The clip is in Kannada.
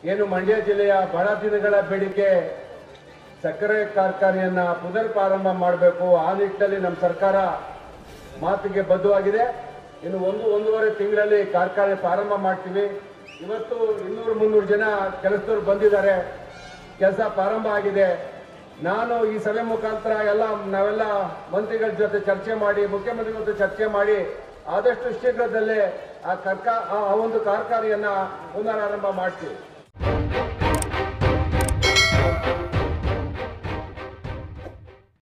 ಏನು ಮಂಡ್ಯ ಜಿಲ್ಲೆಯ ಬಹಳ ದಿನಗಳ ಬೇಡಿಕೆ ಸಕ್ಕರೆ ಕಾರ್ಖಾನೆಯನ್ನ ಪುನರ್ ಪ್ರಾರಂಭ ಮಾಡಬೇಕು ಆ ನಿಟ್ಟಿನಲ್ಲಿ ನಮ್ಮ ಸರ್ಕಾರ ಮಾತಿಗೆ ಬದ್ಧವಾಗಿದೆ ಇನ್ನು ಒಂದು ಒಂದೂವರೆ ತಿಂಗಳಲ್ಲಿ ಕಾರ್ಖಾನೆ ಪ್ರಾರಂಭ ಮಾಡ್ತೀವಿ ಇವತ್ತು ಇನ್ನೂರು ಮುನ್ನೂರು ಜನ ಕೆಲಸದವ್ರು ಬಂದಿದ್ದಾರೆ ಕೆಲಸ ಪ್ರಾರಂಭ ಆಗಿದೆ ನಾನು ಈ ಸಭೆ ಮುಖಾಂತರ ಎಲ್ಲ ನಾವೆಲ್ಲ ಮಂತ್ರಿಗಳ ಜೊತೆ ಚರ್ಚೆ ಮಾಡಿ ಮುಖ್ಯಮಂತ್ರಿಗಳ ಜೊತೆ ಚರ್ಚೆ ಮಾಡಿ ಆದಷ್ಟು ಶೀಘ್ರದಲ್ಲೇ ಆ ಕಾರ್ಖಾ ಆ ಒಂದು ಕಾರ್ಖಾನೆಯನ್ನ ಪುನರಾರಂಭ ಮಾಡ್ತೀವಿ